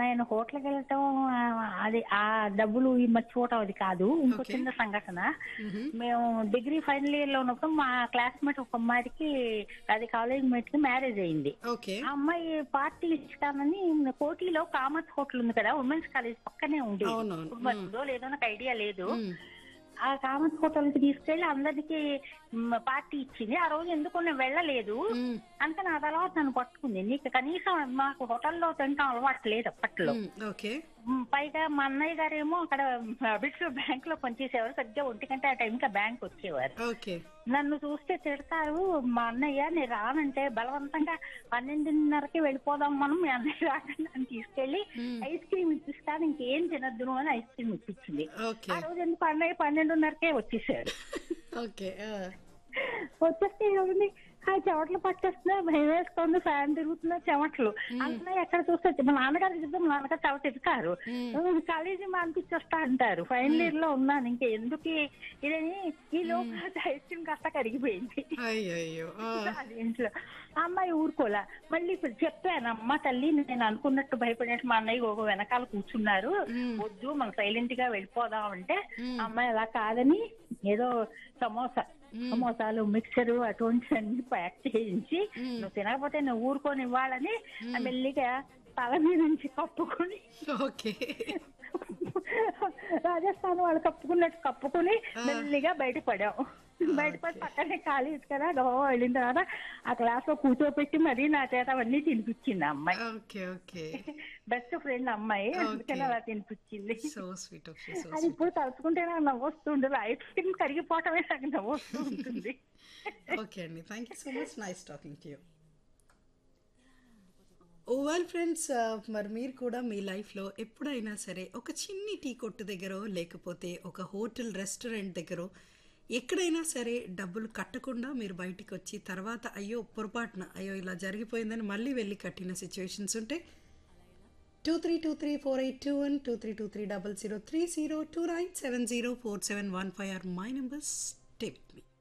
నేను హోటల్కి వెళ్ళటం ఆ, అది ఆ డబ్బులు ఈ మర్చిపోవటం అది కాదు ఇంకో Okay. చిన్న సంఘటన మ్హూ. మేము డిగ్రీ ఫైనల్ ఇయర్ లో ఉన్నప్పుడు మా క్లాస్మేట్ ఒక అమ్మాయికి అది కాలేజ్ మేట్ కి మ్యారేజ్ అయింది ఓకే ఆ అమ్మాయి పార్టీ ఇస్తానని కోటిలో కామర్స్ హోటల్ ఉంది కదా ఉమెన్స్ కాలేజ్ పక్కనే ఉంది అవునవును. ఇప్పుడు మరి ఉందో లేదో నాకు ఐడియా లేదు మ్. ఆ కామర్స్ హోటల్ కి తీసుకెళ్లి అందరికి మ్, పార్టీ ఇచ్చింది ఆ రోజు ఎందుకు నేను వెళ్ళలేదు మ్. అంత నా తర్వాత నన్ను పట్టుకుంది నీకు కనీసం మాకు హోటల్లో తింటాం అలవాటు లేదు అప్పట్లో మ్. ఓకే మ్, పైగా మా అన్నయ్య గారేమో అక్కడ అబిడ్స్ బ్యాంక్ లో పనిచేసేవారు సరిగ్గా ఒంటి గంట ఆ టైంకి బ్యాంక్ వచ్చేవారు ఓకే నన్ను చూస్తే తిడతారు మా అన్నయ్య నేను రానంటే బలవంతంగా పన్నెండున్నరకి వెళ్ళిపోదాం మనం మీ అన్నయ్య రాకండి అని తీసుకెళ్లి మ్. ఐస్ ఐస్ క్రీమ్ ఇప్పిస్తాను ఇంకేం తినద్దు నువ్వు అని ఐస్ క్రీమ్ ఇప్పించింది ఓకే ఆ రోజు ఎందుకు అన్నయ్య పన్నెండున్నరకే వచ్చేసాడు ఓకే ఆ. వచ్చేస్తే ఎవరిని ఆ చెమటలు పట్టేస్తున్నా భయం వేస్తుంది ఫ్యాన్ తిరుగుతున్నా చెమటలు అంటున్నా ఎక్కడ చూస్తే మా నాన్నగారు చెప్తే మా నాన్నగారు చెమట ఎదుకారు కాలేజీ మానిపించేస్తా అంటారు ఫైనల్ ఇయర్ లో ఉన్నాను ఇంకా ఎందుకు ఈ- ఇదని ఈ లోపల ఐస్ క్రీమ్ కాస్త కరిగిపోయింది అయ్యయ్యో ఆ. అది ఇంట్లో ఆ అమ్మాయి ఊరుకోలా మళ్ళీ ఇప్పుడు చెప్పాను అమ్మ తల్లి నేను అనుకున్నట్టు భయపడినట్టు మా అన్నయ్య ఒక వెనకాల కూర్చున్నారు మ్. వద్దు మనం సైలెంట్ గా వెళ్ళిపోదాం అంటే మ్. ఆ అమ్మాయి అలా కాదని ఏదో సమోసా మ్. సమోసాలు మిక్సర్ అటువంటివన్నీ ప్యాక్ చేయించి మ్. నువ్వు తినకపోతే నువ్వు ఊరుకొని ఇవ్వాలని ఆ మెల్లిగా తల మీద నుంచి కప్పుకొని ఓకే రాజస్థాన్ వాళ్ళు కప్పుకున్నట్టు కప్పుకుని ఆ. మెల్లిగా బయట పడాం బయటపడి పక్కనే ఖాళీ కదా గోవా వెళ్ళిన తర్వాత ఆ క్లాస్ లో కూర్చోపెట్టి మరీ నా చేత అవన్నీ తినిపించింది ఆ అమ్మాయి ఓకే ఓకే బెస్ట్ ఫ్రెండ్ అమ్మాయి Okay. అందుకని అలా తినిపించింది so sweet of you so అది ఇప్పుడు తలుచుకుంటే నాకు నవ్వు వస్తుంది ఐస్ క్రీమ్ కరిగిపోవటమే నాకు నవ్వు వస్తూ ఉంటుంది ఓకే అండి thank you so much nice talking to you oh well friends మరి మీరు కూడా మీ లైఫ్లో ఎప్పుడైనా సరే ఒక చిన్ని టీ కొట్టు దగ్గర లేకపోతే ఒక హోటల్ రెస్టారెంట్ దగ్గర ఎక్కడైనా సరే డబ్బులు కట్టకుండా మీరు బయటికి వచ్చి తర్వాత అయ్యో పొరపాటున అయ్యో ఇలా జరిగిపోయిందని మళ్ళీ వెళ్ళి కట్టిన సిచ్యువేషన్స్ ఉంటే two three two three four eight two one two three two three double zero three zero two nine seven zero four seven one five are my numbers take me